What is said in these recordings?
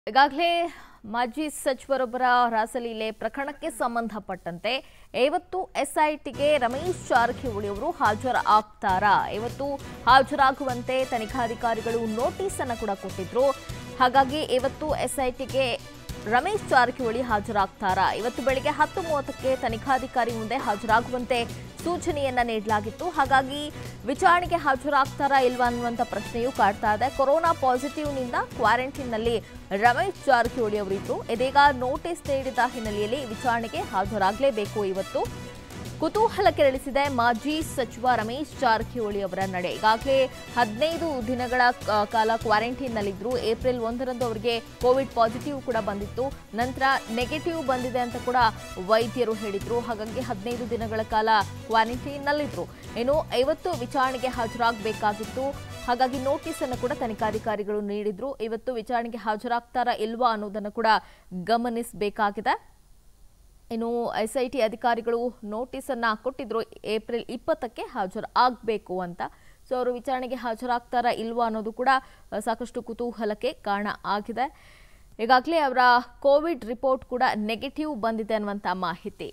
ಈಗಾಗಲೇ ಮಾಜಿ ಸಚಿವರೊಬ್ಬರ ರಾಸಲೀಲೆ ಪ್ರಕರಣಕ್ಕೆ ಸಂಬಂಧಪಟ್ಟಂತೆ ಇವತ್ತು ಎಸ್ಐಟಿಗೆ ರಮೇಶ್ ಜಾರಕಿಹೊಳಿ ಅವರು ಹಾಜರಾಗ್ತಾರಾ ಇವತ್ತು ಹಾಜರಾಗುವಂತೆ ತನಿಖಾಧಿಕಾರಿಗಳು ನೋಟಿಸ್ ಅನ್ನು ಕೂಡ ಕೊಟ್ಟಿದ್ರು ಹಾಗಾಗಿ ಇವತ್ತು ಎಸ್ಐಟಿಗೆ ರಮೇಶ್ ಜಾರಕಿಹೊಳಿ ಹಾಜರಾಗ್ತಾರಾ ಇವತ್ತು ಬೆಳಿಗ್ಗೆ ಹತ್ತು ಮೂವತ್ತಕ್ಕೆ ತನಿಖಾಧಿಕಾರಿ ಮುಂದೆ ಹಾಜರಾಗುವಂತೆ ಸೂಚನೆಯನ್ನ ನೀಡಲಾಗಿತ್ತು ಹಾಗಾಗಿ ವಿಚಾರಣೆಗೆ ಹಾಜರಾಗ್ತಾರಾ ಇಲ್ವಾ ಅನ್ನುವಂಥ ಪ್ರಶ್ನೆಯೂ ಕಾಡ್ತಾ ಇದೆ ಕೊರೋನಾ ಪಾಸಿಟಿವ್ನಿಂದ ಕ್ವಾರಂಟೈನ್ನಲ್ಲಿ ರಮೇಶ್ ಜಾರಕಿಹೊಳಿ ಅವರಿದ್ರು ಇದೀಗ ನೋಟಿಸ್ ನೀಡಿದ ಹಿನ್ನೆಲೆಯಲ್ಲಿ ವಿಚಾರಣೆಗೆ ಹಾಜರಾಗಲೇಬೇಕು ಇವತ್ತು ಕುತೂಹಲ ಕೆರಳಿಸಿದೆ ಮಾಜಿ ಸಚಿವ ರಮೇಶ್ ಜಾರಕಿಹೊಳಿ ಅವರ ನಡೆ ಈಗಾಗಲೇ ಹದಿನೈದು ದಿನಗಳ ಕ- ಕಾಲ ಕ್ವಾರಂಟೈನ್ನಲ್ಲಿದ್ದರು ಏಪ್ರಿಲ್ ಒಂದರಂದು ಅವರಿಗೆ ಕೋವಿಡ್ ಪಾಸಿಟಿವ್ ಕೂಡ ಬಂದಿತ್ತು ನಂತರ ನೆಗೆಟಿವ್ ಬಂದಿದೆ ಅಂತ ಕೂಡ ವೈದ್ಯರು ಹೇಳಿದ್ರು ಹಾಗಾಗಿ ಹದಿನೈದು ದಿನಗಳ ಕಾಲ ಕ್ವಾರಂಟೈನ್ನಲ್ಲಿದ್ದರು ಇನ್ನು ಇವತ್ತು ವಿಚಾರಣೆಗೆ ಹಾಜರಾಗಬೇಕಾಗಿತ್ತು ಹಾಗಾಗಿ ನೋಟಿಸ್ ಅನ್ನು ಕೂಡ ತನಿಖಾಧಿಕಾರಿಗಳು ನೀಡಿದ್ರು ಇವತ್ತು ವಿಚಾರಣೆಗೆ ಹಾಜರಾಗ್ತಾರಾ ಇಲ್ವಾ ಅನ್ನೋದನ್ನು ಕೂಡ ಗಮನಿಸಬೇಕಾಗಿದೆ ಇನ್ನು ಎಸ್ಐಟಿ ಅಧಿಕಾರಿಗಳು ನೋಟಿಸ್ ಅನ್ನ ಕೊಟ್ಟಿದ್ರು ಏಪ್ರಿಲ್ ಇಪ್ಪತ್ತಕ್ಕೆ ಹಾಜರು ಆಗಬೇಕು ಅಂತ ಸೊ ಅವರು ವಿಚಾರಣೆಗೆ ಹಾಜರಾಗ್ತಾರಾ ಇಲ್ವಾ ಅನ್ನೋದು ಕೂಡ ಅ, ಸಾಕಷ್ಟು ಕುತೂಹಲಕ್ಕೆ ಕಾರಣ ಆಗಿದೆ ಈಗಾಗಲೇ ಅವರ ಕೋವಿಡ್ ರಿಪೋರ್ಟ್ ಕೂಡ ನೆಗೆಟಿವ್ ಬಂದಿದೆ ಅನ್ನುವಂಥ ಮಾಹಿತಿ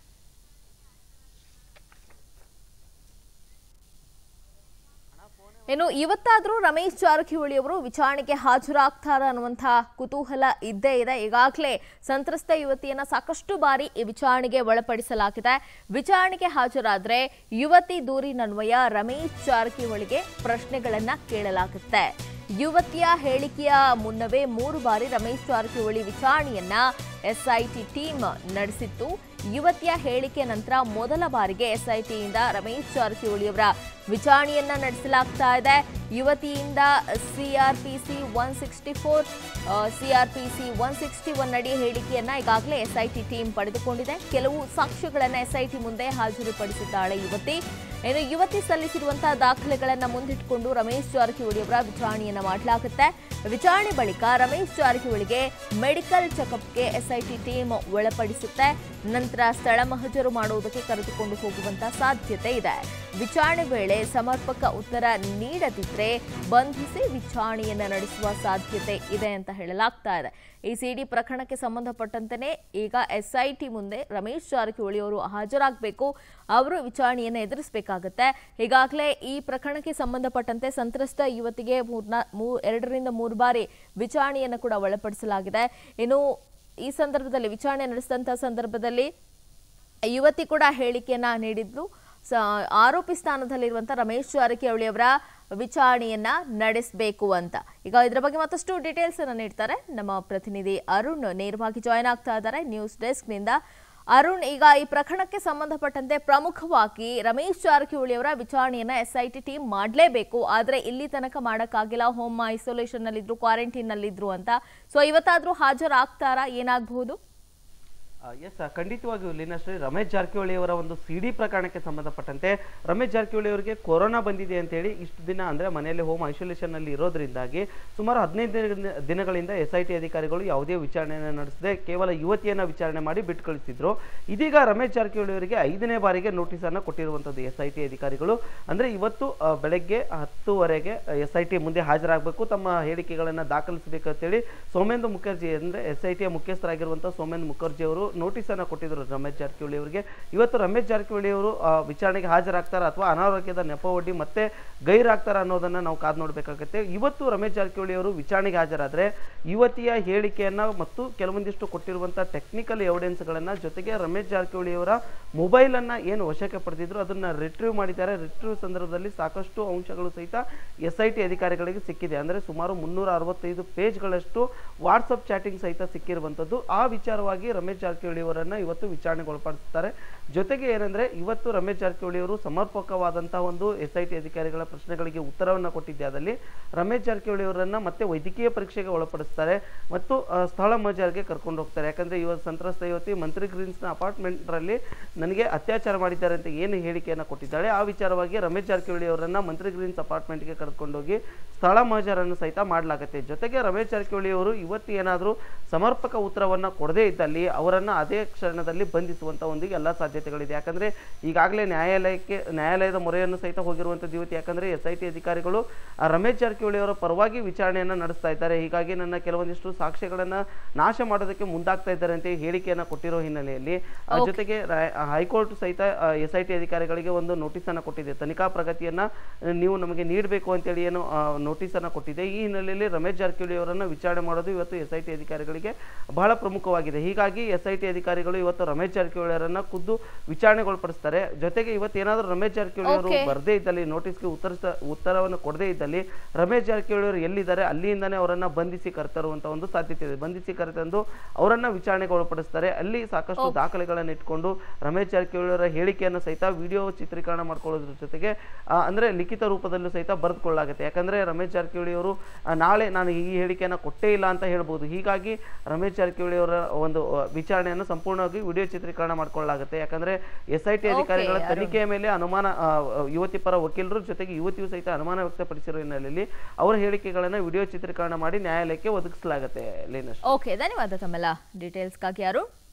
ಇನ್ನು ಇವತ್ತಾದರೂ ರಮೇಶ್ ಜಾರಕಿಹೊಳಿ ಅವರು ವಿಚಾರಣೆಗೆ ಹಾಜರಾಗ್ತಾರ ಅನ್ನುವಂಥ ಕುತೂಹಲ ಇದ್ದೇ ಇದೆ ಈಗಾಗಲೇ ಸಂತ್ರಸ್ತ ಯುವತಿಯನ್ನ ಸಾಕಷ್ಟು ಬಾರಿ ಈ ವಿಚಾರಣೆಗೆ ಒಳಪಡಿಸಲಾಗಿದೆ ವಿಚಾರಣೆಗೆ ಹಾಜರಾದ್ರೆ ಯುವತಿ ದೂರಿನನ್ವಯ ರಮೇಶ್ ಜಾರಕಿಹೊಳಿಗೆ ಪ್ರಶ್ನೆಗಳನ್ನ ಕೇಳಲಾಗುತ್ತೆ ಯುವತಿಯ ಹೇಳಿಕೆಯ ಮುನ್ನವೇ ಮೂರು ಬಾರಿ ರಮೇಶ್ ಜಾರಕಿಹೊಳಿ ವಿಚಾರಣೆಯನ್ನ ಎಸ್ಐಟಿ ಟೀಮ್ ನಡೆಸಿತ್ತು ಯುವತಿಯ ಹೇಳಿಕೆ ನಂತರ ಮೊದಲ ಬಾರಿಗೆ ಎಸ್ಐಟಿಯಿಂದ ರಮೇಶ್ ಜಾರಕಿಹೊಳಿ ಅವರ ವಿಚಾರಣೆಯನ್ನ ನಡೆಸಲಾಗ್ತಾ ಇದೆ ಯುವತಿಯಿಂದ CrPC one sixty four CrPC one sixty one ಅಡಿ ಹೇಳಿಕೆಯನ್ನ ಈಗಾಗಲೇ ಎಸ್ಐಟಿ ಟೀಮ್ ಪಡೆದುಕೊಂಡಿದೆ ಕೆಲವು ಸಾಕ್ಷ್ಯಗಳನ್ನ ಎಸ್ಐಟಿ ಮುಂದೆ ಹಾಜರುಪಡಿಸಿದ್ದಾಳೆ ಯುವತಿ ಇನ್ನು ಯುವತಿ ಸಲ್ಲಿಸಿರುವಂತಹ ದಾಖಲೆಗಳನ್ನ ಮುಂದಿಟ್ಟುಕೊಂಡು ರಮೇಶ್ ಜಾರಕಿಹೊಳಿ ಅವರ ವಿಚಾರಣೆಯನ್ನ ಮಾಡಲಾಗುತ್ತೆ ವಿಚಾರಣೆ ಬಳಿಕ ರಮೇಶ್ ಜಾರಕಿಹೊಳಿಗೆ ಮೆಡಿಕಲ್ ಚೆಕಪ್ಗೆ ಎಸ್ಐಟಿ ಟೀಮ್ ಒಳಪಡಿಸುತ್ತೆ ನಂತರ ಸ್ಥಳ ಮಹಜರು ಮಾಡುವುದಕ್ಕೆ ಕರೆದುಕೊಂಡು ಹೋಗುವಂತ ಸಾಧ್ಯತೆ ಇದೆ ವಿಚಾರಣೆ ವೇಳೆ ಸಮರ್ಪಕ ಉತ್ತರ ನೀಡದಿದ್ರೆ ಬಂಧಿಸಿ ವಿಚಾರಣೆಯನ್ನ ನಡೆಸುವ ಸಾಧ್ಯತೆ ಇದೆ ಅಂತ ಹೇಳಲಾಗ್ತಾ ಇದೆ ಈ ಸಿಡಿ ಪ್ರಕರಣಕ್ಕೆ ಸಂಬಂಧಪಟ್ಟಂತೆಯೇ ಈಗ ಎಸ್ಐಟಿ ಮುಂದೆ ರಮೇಶ್ ಜಾರಕಿಹೊಳಿ ಅವರು ಹಾಜರಾಗಬೇಕು ಅವರು ವಿಚಾರಣೆಯನ್ನು ಎದುರಿಸಬೇಕಾಗತ್ತೆ ಈಗಾಗಲೇ ಈ ಪ್ರಕರಣಕ್ಕೆ ಸಂಬಂಧಪಟ್ಟಂತೆ ಸಂತ್ರಸ್ತ ಯುವತಿಗೆ ಮೂರ್ನಾ ಮೂ ಎರಡರಿಂದ ಮೂರು ಬಾರಿ ವಿಚಾರಣೆಯನ್ನು ಕೂಡ ಒಳಪಡಿಸಲಾಗಿದೆ ಇನ್ನು ಈ ಸಂದರ್ಭದಲ್ಲಿ ವಿಚಾರಣೆ ನಡೆಸಿದಂಥ ಸಂದರ್ಭದಲ್ಲಿ ಯುವತಿ ಕೂಡ ಹೇಳಿಕೆಯನ್ನ ನೀಡಿದ್ರು ಸ- ಆರೋಪಿ ಸ್ಥಾನದಲ್ಲಿರುವಂಥ ರಮೇಶ್ ಜಾರಕಿಹೊಳಿ ಅವರ ವಿಚಾರಣೆಯನ್ನ ನಡೆಸಬೇಕು ಅಂತ ಈಗ ಇದರ ಬಗ್ಗೆ ಮತ್ತಷ್ಟು ಡೀಟೇಲ್ಸ್ ಅನ್ನ ನೀಡ್ತಾರೆ ನಮ್ಮ ಪ್ರತಿನಿಧಿ ಅರುಣ್ ನೇರವಾಗಿ ಜಾಯ್ನ್ ಆಗ್ತಾ ಇದ್ದಾರೆ ನ್ಯೂಸ್ ಡೆಸ್ಕ್ನಿಂದ ಅರುಣ್ ಈಗ ಈ ಪ್ರಕರಣಕ್ಕೆ ಸಂಬಂಧಪಟ್ಟಂತೆ ಪ್ರಮುಖವಾಗಿ ರಮೇಶ್ ಜಾರಕಿಹೊಳಿ ಅವರ ವಿಚಾರಣೆಯನ್ನ ಎಸ್ಐಟಿ ಟೀಮ್ ಮಾಡಲೇಬೇಕು ಆದ್ರೆ ಇಲ್ಲಿ ತನಕ ಮಾಡೋಕ್ಕಾಗಿಲ್ಲ ಹೋಮ್ ಐಸೋಲೇಷನ್ ನಲ್ಲಿದ್ರು ಕ್ವಾರಂಟೈನ್ ನಲ್ಲಿದ್ರು ಅಂತ ಸೊ ಇವತ್ತಾದ್ರೂ ಹಾಜರಾಗ್ತಾರಾ ಏನಾಗಬಹುದು ಎಸ್ ಖಂಡಿತವಾಗಿಯೂ ಲೀನಾಶ್ರೀ ರಮೇಶ್ ಜಾರಕಿಹೊಳಿ ಅವರ ಒಂದು ಸಿ ಡಿ ಪ್ರಕರಣಕ್ಕೆ ಸಂಬಂಧಪಟ್ಟಂತೆ ರಮೇಶ್ ಜಾರಕಿಹೊಳಿ ಅವರಿಗೆ ಕೊರೋನಾ ಬಂದಿದೆ ಅಂತೇಳಿ ಇಷ್ಟು ದಿನ ಅಂದರೆ ಮನೆಯಲ್ಲಿ ಹೋಮ್ ಐಸೋಲೇಷನ್ ಅಲ್ಲಿ ಇರೋದ್ರಿಂದಾಗಿ ಸುಮಾರು ಹದಿನೈದು ದಿನ- ದಿನಗಳಿಂದ ಎಸ್ ಐ ಟಿ ಅಧಿಕಾರಿಗಳು ಯಾವುದೇ ವಿಚಾರಣೆಯನ್ನು ನಡೆಸದೆ ಕೇವಲ ಯುವತಿಯನ್ನ ವಿಚಾರಣೆ ಮಾಡಿ ಬಿಟ್ಟು ಕಳಿಸಿದ್ರು ಇದೀಗ ರಮೇಶ್ ಜಾರಕಿಹೊಳಿ ಅವರಿಗೆ ಐದನೇ ಬಾರಿಗೆ ನೋಟಿಸ್ ಅನ್ನು ಕೊಟ್ಟಿರುವಂಥದ್ದು ಎಸ್ ಐ ಟಿ ಅಧಿಕಾರಿಗಳು ಅಂದ್ರೆ ಇವತ್ತು ಆ, ಬೆಳಗ್ಗೆ ಹತ್ತುವರೆಗೆ ಎಸ್ ಐ ಟಿ ಮುಂದೆ ಹಾಜರಾಗಬೇಕು ತಮ್ಮ ಹೇಳಿಕೆಗಳನ್ನು ದಾಖಲಿಸಬೇಕು ಅಂತೇಳಿ ಸೋಮೇಂದ್ರ ಮುಖರ್ಜಿ ಅಂದ್ರೆ ಎಸ್ ಐ ಟಿಯ ಮುಖ್ಯಸ್ಥರಾಗಿರುವಂತಹ ಸೋಮೇಂದ್ರ ಮುಖರ್ಜಿ ಅವರು ನೋಟಿಸ್ ಅನ್ನು ಕೊಟ್ಟಿದ್ರು ರಮೇಶ್ ಜಾರಕಿಹೊಳಿ ಅವರಿಗೆ ಇವತ್ತು ರಮೇಶ್ ಜಾರಕಿಹೊಳಿ ಅವರು ಆ, ವಿಚಾರಣೆಗೆ ಹಾಜರಾಗ್ತಾರ ಅಥವಾ ಅನಾರೋಗ್ಯದ ನೆಪ ಒಡ್ಡಿ ಮತ್ತೆ ಗೈರಾಗ್ತಾರ ಅನ್ನೋದನ್ನ ನಾವು ಕಾದು ನೋಡಬೇಕಾಗುತ್ತೆ ಇವತ್ತು ರಮೇಶ್ ಜಾರಕಿಹೊಳಿ ಅವರು ವಿಚಾರಣೆಗೆ ಹಾಜರಾದ್ರೆ ಯುವತಿಯ ಹೇಳಿಕೆಯನ್ನ ಮತ್ತು ಕೆಲವೊಂದಿಷ್ಟು ಕೊಟ್ಟಿರುವಂತಹ ಟೆಕ್ನಿಕಲ್ ಎವಿಡೆನ್ಸ್ಗಳನ್ನ ಜೊತೆಗೆ ರಮೇಶ್ ಜಾರಕಿಹೊಳಿ ಅವರ ಮೊಬೈಲ್ ಅನ್ನ ಏನು ವಶಕ್ಕೆ ಪಡೆದಿದ್ರು ಅದನ್ನ ರಿಟ್ರೀವ್ ಮಾಡಿದ್ದಾರೆ ರಿಟ್ರೀವ್ ಸಂದರ್ಭದಲ್ಲಿ ಸಾಕಷ್ಟು ಅಂಶಗಳು ಸಹಿತ ಎಸ್ ಐ ಟಿ ಅಧಿಕಾರಿಗಳಿಗೆ ಸಿಕ್ಕಿದೆ ಅಂದ್ರೆ ಸುಮಾರು ಮುನ್ನೂರ ಅರವತ್ತೈದು ಪೇಜ್ಗಳಷ್ಟು ವಾಟ್ಸಪ್ ಚಾಟಿಂಗ್ ಸಹಿತ ಸಿಕ್ಕಿರುವಂಥದ್ದು ಆ ವಿಚಾರವಾಗಿ ರಮೇಶ್ ಜಾರಕಿಹೊಳಿ ಅವರನ್ನ ಇವತ್ತು ವಿಚಾರಣೆಗೆ ಒಳಪಡಿಸ್ತಾರೆ ಜೊತೆಗೆ ಏನಂದ್ರೆ ಇವತ್ತು ರಮೇಶ್ ಜಾರಕಿಹೊಳಿ ಅವರು ಸಮರ್ಪಕವಾದಂತಹ ಒಂದು ಎಸ್ ಐ ಟಿ ಅಧಿಕಾರಿಗಳ ಪ್ರಶ್ನೆಗಳಿಗೆ ಉತ್ತರವನ್ನ ಕೊಟ್ಟಿದ್ದೆ ಅದಲ್ಲಿ ರಮೇಶ್ ಜಾರಕಿಹೊಳಿ ಅವರನ್ನ ಮತ್ತೆ ವೈದ್ಯಕೀಯ ಪರೀಕ್ಷೆಗೆ ಒಳಪಡಿಸ್ತಾರೆ ಮತ್ತು ಆ, ಸ್ಥಳ ಮಜಾರ್ಗೆ ಕರ್ಕೊಂಡು ಹೋಗ್ತಾರೆ ಯಾಕಂದ್ರೆ ಇವತ್ತು ಸಂತ್ರಸ್ತ ಯುವತಿ ಮಂತ್ರಿ ಗ್ರೀನ್ಸ್ನ ಅಪಾರ್ಟ್ಮೆಂಟ್ ರಲ್ಲಿ ನನಗೆ ಅತ್ಯಾಚಾರ ಮಾಡಿದ್ದಾರೆ ಅಂತ ಏನು ಹೇಳಿಕೆಯನ್ನ ಕೊಟ್ಟಿದ್ದಾಳೆ ಆ ವಿಚಾರವಾಗಿ ರಮೇಶ್ ಜಾರಕಿಹೊಳಿ ಅವರನ್ನ ಮಂತ್ರಿ ಗ್ರೀನ್ಸ್ ಅಪಾರ್ಟ್ಮೆಂಟ್ಗೆ ಕರ್ಕೊಂಡೋಗಿ ಸ್ಥಳ ಮಹಜರನ್ನು ಸಹಿತ ಮಾಡಲಾಗುತ್ತೆ ಜೊತೆಗೆ ರಮೇಶ್ ಜಾರಕಿಹೊಳಿ ಅವರು ಇವತ್ತು ಏನಾದರೂ ಸಮರ್ಪಕ ಉತ್ತರವನ್ನ ಕೊಡದೇ ಇದ್ದಲ್ಲಿ ಅವರನ್ನ ಅವರನ್ನ ಅದೇ ಕ್ಷಣದಲ್ಲಿ ಬಂಧಿಸುವಂತ ಒಂದು ಎಲ್ಲ ಸಾಧ್ಯತೆಗಳಿದೆ ಯಾಕಂದ್ರೆ ಈಗಾಗಲೇ ನ್ಯಾಯಾಲಯಕ್ಕೆ ನ್ಯಾಯಾಲಯದ ಮೊರೆಯನ್ನು ಸಹಿತ ಹೋಗಿರುವಂತದ್ದು ಯುವತಿ ಯಾಕಂದ್ರೆ ಎಸ್ ಐ ಟಿ ಅಧಿಕಾರಿಗಳು ಆ ರಮೇಶ್ ಜಾರಕಿಹೊಳಿ ಅವರ ಪರವಾಗಿ ವಿಚಾರಣೆಯನ್ನ ನಡೆಸ್ತಾ ಇದ್ದಾರೆ ಹೀಗಾಗಿ ನನ್ನ ಕೆಲವೊಂದಿಷ್ಟು ಸಾಕ್ಷ್ಯಗಳನ್ನ ನಾಶ ಮಾಡೋದಕ್ಕೆ ಮುಂದಾಗ್ತಾ ಇದ್ದಾರೆ ಅಂತ ಹೇಳಿಕೆಯನ್ನ ಕೊಟ್ಟಿರೋ ಹಿನ್ನೆಲೆಯಲ್ಲಿ ಆ, ಜೊತೆಗೆ ರಾ- ಹೈಕೋರ್ಟ್ ಸಹಿತ ಎಸ್ ಐ ಟಿ ಅಧಿಕಾರಿಗಳಿಗೆ ಒಂದು ನೋಟಿಸ್ ಅನ್ನ ಕೊಟ್ಟಿದೆ ತನಿಖಾ ಪ್ರಗತಿಯನ್ನ ಆ, ನೀವು ನಮಗೆ ನೀಡಬೇಕು ಅಂತೇಳಿ ಏನು ನೋಟಿಸ್ ಅನ್ನ ಕೊಟ್ಟಿದೆ ಈ ಹಿನ್ನೆಲೆಯಲ್ಲಿ ರಮೇಶ್ ಜಾರಕಿಹೊಳಿ ಅವರನ್ನ ವಿಚಾರಣೆ ಮಾಡೋದು ಇವತ್ತು ಎಸ್ ಐ ಟಿ ಅಧಿಕಾರಿಗಳಿಗೆ ಬಹಳ ಪ್ರಮುಖವಾಗಿದೆ ಹೀಗಾಗಿ ಎಸ್ ಐ ಟಿ ಅಧಿಕಾರಿಗಳು ಇವತ್ತು ರಮೇಶ್ ಜಾರಕಿಹೊಳಿ ಅವರನ್ನ ಖುದ್ದು ವಿಚಾರಣೆಗೊಳಪಡಿಸ್ತಾರೆ ಜೊತೆಗೆ ಇವತ್ತು ಏನಾದರೂ ರಮೇಶ್ ಜಾರಕಿಹೊಳಿ ಅವರು Okay. ಬರದೇ ಇದ್ದಲ್ಲಿ ನೋಟಿಸ್ಗೆ ಉತ್ತರಿಸ ಉತ್ತರವನ್ನು ಕೊಡದೇ ಇದ್ದಲ್ಲಿ ರಮೇಶ್ ಜಾರಕಿಹೊಳಿ ಅವರು ಎಲ್ಲಿದ್ದಾರೆ ಅಲ್ಲಿಂದಾನೇ ಅವರನ್ನ ಬಂಧಿಸಿ ಕರೆತರುವಂತ ಒಂದು ಸಾಧ್ಯತೆ ಇದೆ ಬಂಧಿಸಿ ಕರೆತಂದು ಅವರನ್ನ ವಿಚಾರಣೆಗೆ ಒಳಪಡಿಸ್ತಾರೆ ಅಲ್ಲಿ ಸಾಕಷ್ಟು ದಾಖಲೆಗಳನ್ನು ಇಟ್ಕೊಂಡು ರಮೇಶ್ ಜಾರಕಿಹೊಳಿ ಅವರ ಹೇಳಿಕೆಯನ್ನು ಸಹಿತ ವಿಡಿಯೋ ಚಿತ್ರೀಕರಣ ಮಾಡ್ಕೊಳ್ಳೋದ್ರ ಜೊತೆಗೆ ಆ, ಅಂದ್ರೆ ಲಿಖಿತ ರೂಪದಲ್ಲೂ ಸಹಿತ ಬರೆದುಕೊಳ್ಳಾಗುತ್ತೆ ಯಾಕಂದ್ರೆ ರಮೇಶ್ ಜಾರಕಿಹೊಳಿ ಅವರು ಆ, ನಾಳೆ ನಾನು ಈ ಹೇಳಿಕೆಯನ್ನು ಕೊಟ್ಟೇ ಇಲ್ಲ ಅಂತ ಹೇಳ್ಬೋದು ಹೀಗಾಗಿ ರಮೇಶ್ ಜಾರಕಿಹೊಳಿ ಅವರ ಒಂದು ಆ, ವಿಚಾರಣೆಯನ್ನು ಸಂಪೂರ್ಣವಾಗಿ ವಿಡಿಯೋ ಚಿತ್ರೀಕರಣ ಮಾಡ್ಕೊಳ್ಳಾಗುತ್ತೆ ಯಾಕಂದ್ರೆ ಎಸ್ ಐ ಟಿ ಅಧಿಕಾರಿಗಳ ಅರುಣ್. ತನಿಖೆಯ ಮೇಲೆ ಅನುಮಾನ ಆ, ಯುವತಿ ಪರ ವಕೀಲರು ಜೊತೆಗೆ ಯುವತಿಯು ಸಹಿತ ಅನುಮಾನ ವ್ಯಕ್ತಪಡಿಸಿರೋ ಹಿನ್ನೆಲೆಯಲ್ಲಿ ಅವರ ಹೇಳಿಕೆಗಳನ್ನು ವಿಡಿಯೋ ಚಿತ್ರೀಕರಣ ಮಾಡಿ ನ್ಯಾಯಾಲಯಕ್ಕೆ ಒದಗಿಸಲಾಗುತ್ತೆ ಲೀನಶ್ ಓಕೆ ಧನ್ಯವಾದ ತಮ್ಮೆಲ್ಲ ಡೀಟೇಲ್ಸ್ಗಾಗಿ ಅರುಣ್